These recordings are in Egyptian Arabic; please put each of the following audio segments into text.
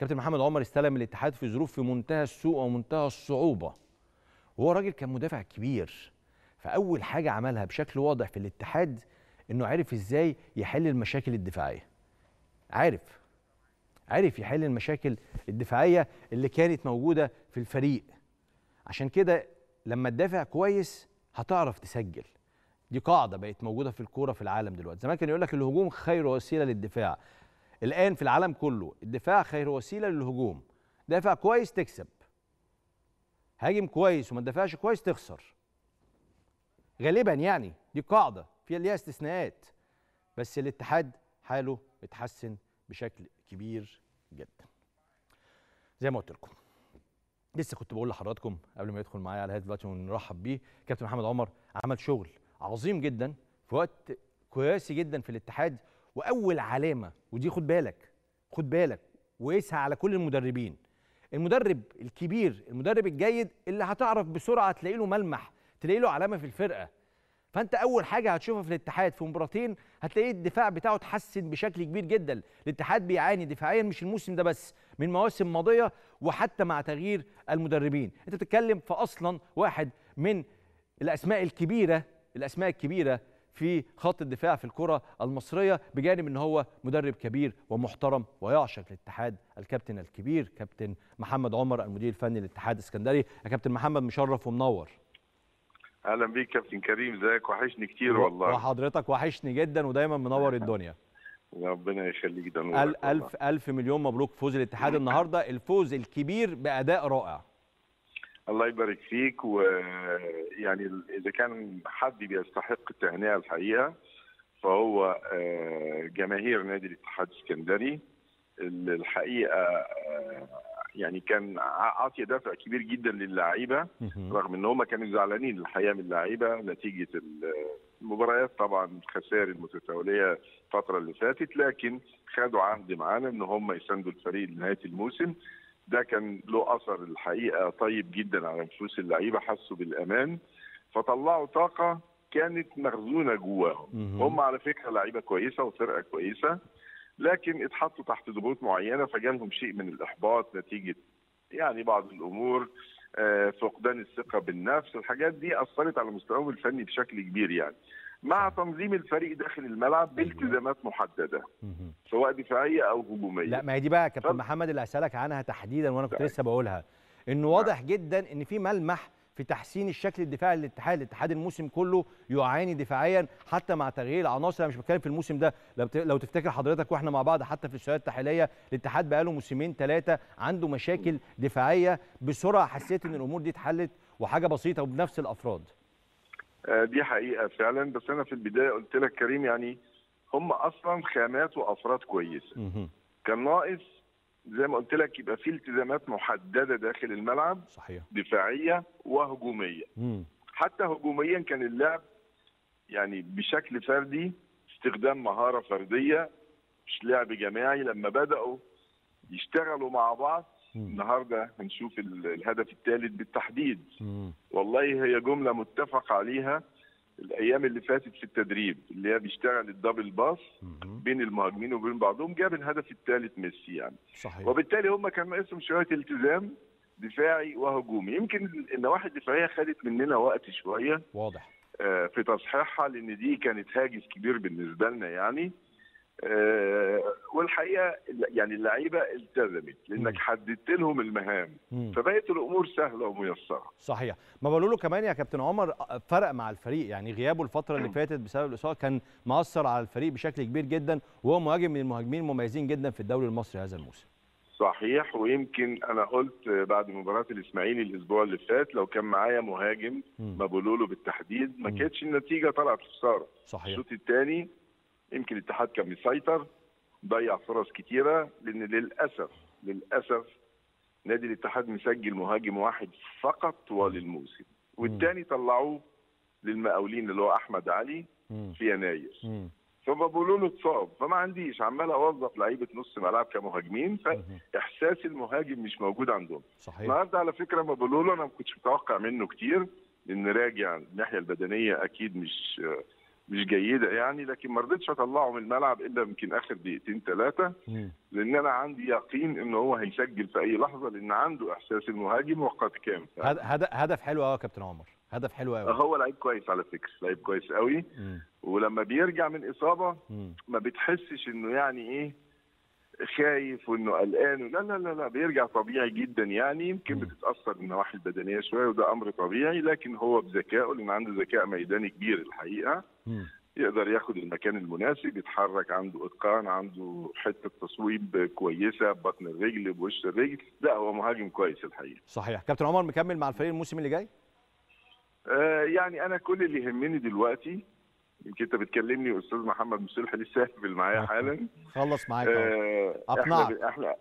كابتن محمد عمر استلم الاتحاد في ظروف في منتهى السوء ومنتهى الصعوبه وهو راجل كان مدافع كبير فاول حاجه عملها بشكل واضح في الاتحاد انه عرف ازاي يحل المشاكل الدفاعيه عارف عرف يحل المشاكل الدفاعيه اللي كانت موجوده في الفريق عشان كده لما تدافع كويس هتعرف تسجل دي قاعده بقت موجوده في الكوره في العالم دلوقتي زمان كان يقول لك الهجوم خير وسيله للدفاع الان في العالم كله الدفاع خير وسيله للهجوم دافع كويس تكسب هاجم كويس وما تدافعش كويس تخسر غالبا يعني دي قاعده فيها ليها استثناءات بس الاتحاد حاله اتحسن بشكل كبير جدا زي ما قلت لكم لسه كنت بقول لحضراتكم قبل ما يدخل معايا على هات دلوقتي ونرحب بيه كابتن محمد عمر عمل شغل عظيم جدا في وقت قياسي جدا في الاتحاد واول علامه ودي خد بالك خد بالك وقيسها على كل المدربين المدرب الكبير المدرب الجيد اللي هتعرف بسرعه تلاقي له ملمح تلاقي له علامه في الفرقه فانت اول حاجه هتشوفها في الاتحاد في مباراتين هتلاقي الدفاع بتاعه اتحسن بشكل كبير جدا الاتحاد بيعاني دفاعيا مش الموسم ده بس من مواسم ماضيه وحتى مع تغيير المدربين انت بتتكلم في اصلا واحد من الاسماء الكبيره الاسماء الكبيره في خط الدفاع في الكره المصريه بجانب ان هو مدرب كبير ومحترم ويعشق الاتحاد الكابتن الكبير كابتن محمد عمر المدير الفني للاتحاد الاسكندري يا كابتن محمد مشرف ومنور اهلا بيك كابتن كريم ازيك وحشني كتير والله وحضرتك وحشني جدا ودايما منور الدنيا ربنا يخليك ده أل نورك والله. ألف ألف مليون مبروك فوز الاتحاد النهارده الفوز الكبير بأداء رائع الله يبارك فيك ويعني اذا كان حد بيستحق التهنئه الحقيقه فهو آه، جماهير نادي الاتحاد السكندري اللي الحقيقه آه، يعني كان ع- عاطيه دافع كبير جدا للاعيبه رغم ان هم كانوا زعلانين الحقيقه من اللعيبه نتيجه ال- المباريات طبعا الخسائر المتتاليه الفتره اللي فاتت لكن خدوا عهد معانا ان هم يساندوا الفريق لنهايه الموسم ده كان له اثر الحقيقه طيب جدا على نفوس اللعيبه حسوا بالامان فطلعوا طاقه كانت مخزونه جواهم مهم. هم على فكره لعيبه كويسه وفرقه كويسه لكن اتحطوا تحت ضغوط معينه فجالهم شيء من الاحباط نتيجه يعني بعض الامور آه، فقدان الثقه بالنفس الحاجات دي اثرت على مستواهم الفني بشكل كبير يعني مع تنظيم الفريق داخل الملعب بالتزامات محدده مهم. سواء دفاعيه او هجوميه لا ما هي دي بقى يا كابتن اتفضل. محمد اللي هسألك عنها تحديدا وانا كنت طيب. لسه بقولها انه واضح جدا ان في ملمح في تحسين الشكل الدفاعي للاتحاد الاتحاد الموسم كله يعاني دفاعيا حتى مع تغيير العناصر انا مش بتكلم في الموسم ده لو بت- لو تفتكر حضرتك واحنا مع بعض حتى في السؤال التحليليه الاتحاد بقاله موسمين ثلاثه عنده مشاكل دفاعيه بسرعه حسيت ان الامور دي اتحلت وحاجه بسيطه وبنفس الافراد آه، دي حقيقه فعلا بس انا في البدايه قلت لك كريم يعني هم اصلا خامات وافراد كويسه مهم. كان ناقص زي ما قلت لك يبقى في التزامات محدده داخل الملعب صحيح دفاعيه وهجوميه مم. حتى هجوميا كان اللعب يعني بشكل فردي استخدام مهاره فرديه مش لعب جماعي لما بداوا يشتغلوا مع بعض مم. النهارده هنشوف ال- الهدف الثالث بالتحديد مم. والله هي جمله متفق عليها الايام اللي فاتت في التدريب اللي هي بيشتغل الدبل باص مم. بين المهاجمين وبين بعضهم جاب الهدف الثالث ميسي يعني صحيح وبالتالي هم كان ناقصهم شويه التزام دفاعي وهجومي يمكن النواحي الدفاعيه خدت مننا وقت شويه واضح آه، في تصحيحها لان دي كانت هاجس كبير بالنسبه لنا يعني آه، والحقيقه يعني اللعيبه التزمت لانك مم. حددت لهم المهام مم. فبقت الامور سهله وميسره صحيح ما بقولوا له كمان يا كابتن عمر فرق مع الفريق يعني غيابه الفتره اللي فاتت بسبب الاصابه كان مأثر على الفريق بشكل كبير جدا وهو مهاجم من المهاجمين المميزين جدا في الدوري المصري هذا الموسم صحيح ويمكن انا قلت بعد مباراه الاسماعيلي الاسبوع اللي فات لو كان معايا مهاجم مم. مبولولو بالتحديد ما مم. كانتش النتيجه طلعت خساره صحيح الشوط الثاني يمكن الاتحاد كان مسيطر ضيع فرص كتيره لان للاسف للاسف نادي الاتحاد مسجل مهاجم واحد فقط طوال الموسم والثاني طلعوه للمقاولين اللي هو احمد علي مم. في يناير مم. فبقولوا له اتصاب فما عنديش عمال اوظف لعيبه نص ملعب كمهاجمين مهم. فاحساس المهاجم مش موجود عندهم صحيح النهارده على فكره ما بقولوا له انا ما كنتش متوقع منه كتير لان راجع الناحيه البدنيه اكيد مش مش جيده يعني لكن ما رضيتش اطلعه من الملعب الا يمكن اخر دقيقتين ثلاثه مم. لان انا عندي يقين ان هو هيسجل في اي لحظه لان عنده احساس المهاجم وقد كان هد- هد- هدف حلو قوي يا كابتن عمر هدف حلو قوي هو لعيب كويس على فكره لعيب كويس قوي ولما بيرجع من اصابه ما بتحسش انه يعني ايه خايف وانه قلقان لا لا لا لا بيرجع طبيعي جدا يعني يمكن مم. بتتاثر بالنواحي البدنيه شويه وده امر طبيعي لكن هو بذكائه لان عنده ذكاء ميداني كبير الحقيقه يقدر ياخد المكان المناسب يتحرك عنده اتقان عنده حته تصويب كويسه ببطن الرجل بوش الرجل لا هو مهاجم كويس الحقيقه صحيح كابتن عمر مكمل مع الفريق الموسم اللي جاي آه يعني انا كل اللي يهمني دلوقتي يمكن انت بتكلمني استاذ محمد مصلح لسه قابل معايا حالا خلص معاك أهو. آه، أقنعك. احنا احنا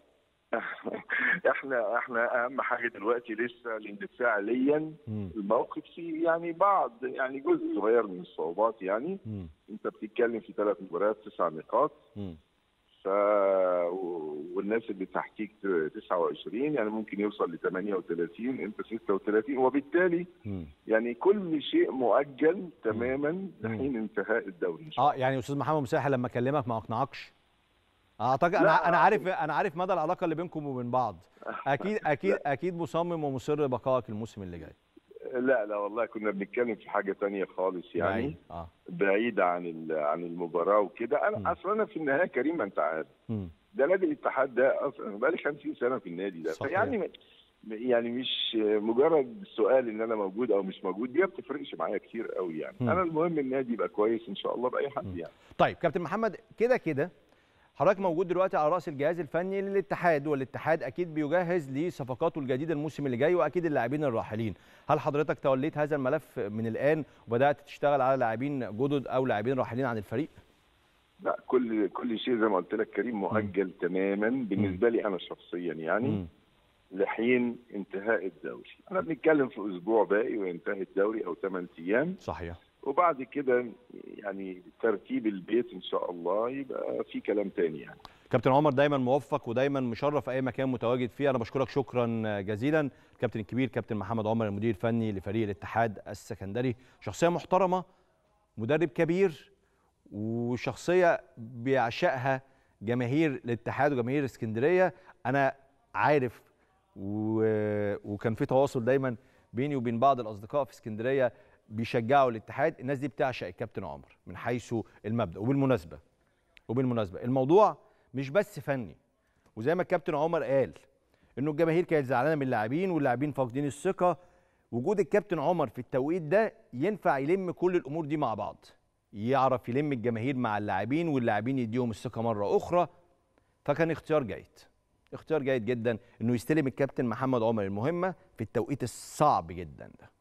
احنا احنا اهم حاجه دلوقتي لسه الاندفاعيا مم. الموقف فيه يعني بعض يعني جزء صغير من الصعوبات يعني مم. انت بتتكلم في ثلاث مباريات تسع نقاط مم. ف والناس اللي تحتيك 29 يعني ممكن يوصل ل 38 انت 36 وبالتالي مم. يعني كل شيء مؤجل تماما لحين انتهاء الدوري ان شاء اه يعني استاذ محمد مساحي لما كلمك ما اقنعكش اعتقد انا لا. انا عارف انا عارف مدى العلاقه اللي بينكم وبين بعض اكيد اكيد اكيد مصمم ومصر بقائك الموسم اللي جاي الله. لا لا والله كنا بنتكلم في حاجه تانية خالص يعني بعيد. اه بعيدة عن ال- عن المباراة وكده مم. انا اصلا انا في النهاية كريم ما انت عارف مم. ده نادي الاتحاد ده اصلا بقالي 50 سنة في النادي ده صحيح. يعني م- يعني مش مجرد سؤال ان انا موجود او مش موجود دي ما بتفرقش معايا كتير قوي يعني مم. انا المهم النادي يبقى كويس ان شاء الله باي حد يعني طيب كابتن محمد كده كده حضرتك موجود دلوقتي على راس الجهاز الفني للاتحاد والاتحاد اكيد بيجهز لصفقاته الجديده الموسم اللي جاي واكيد اللاعبين الراحلين هل حضرتك توليت هذا الملف من الان وبدات تشتغل على لاعبين جدد او لاعبين راحلين عن الفريق لا كل كل شيء زي ما قلت لك كريم مؤجل تماما بالنسبة لي انا شخصيا يعني مم. لحين انتهاء الدوري انا بنتكلم في اسبوع باقي وينتهي الدوري او 8 ايام صحيح وبعد كده يعني ترتيب البيت ان شاء الله يبقى في كلام تاني يعني كابتن عمر دايما موفق ودايما مشرف اي مكان متواجد فيه انا بشكرك شكرا جزيلا الكابتن الكبير كابتن محمد عمر المدير الفني لفريق الاتحاد السكندري شخصيه محترمه مدرب كبير وشخصيه بيعشقها جماهير الاتحاد وجماهير اسكندريه انا عارف و... وكان في تواصل دايما بيني وبين بعض الاصدقاء في اسكندريه بيشجعوا الاتحاد الناس دي بتعشق الكابتن عمر من حيث المبدا وبالمناسبه وبالمناسبه الموضوع مش بس فني وزي ما الكابتن عمر قال انه الجماهير كانت زعلانه من اللاعبين واللاعبين فاقدين الثقه وجود الكابتن عمر في التوقيت ده ينفع يلم كل الامور دي مع بعض يعرف يلم الجماهير مع اللاعبين واللاعبين يديهم الثقه مره اخرى فكان اختيار جيد اختيار جيد جدا انه يستلم الكابتن محمد عمر المهمه في التوقيت الصعب جدا ده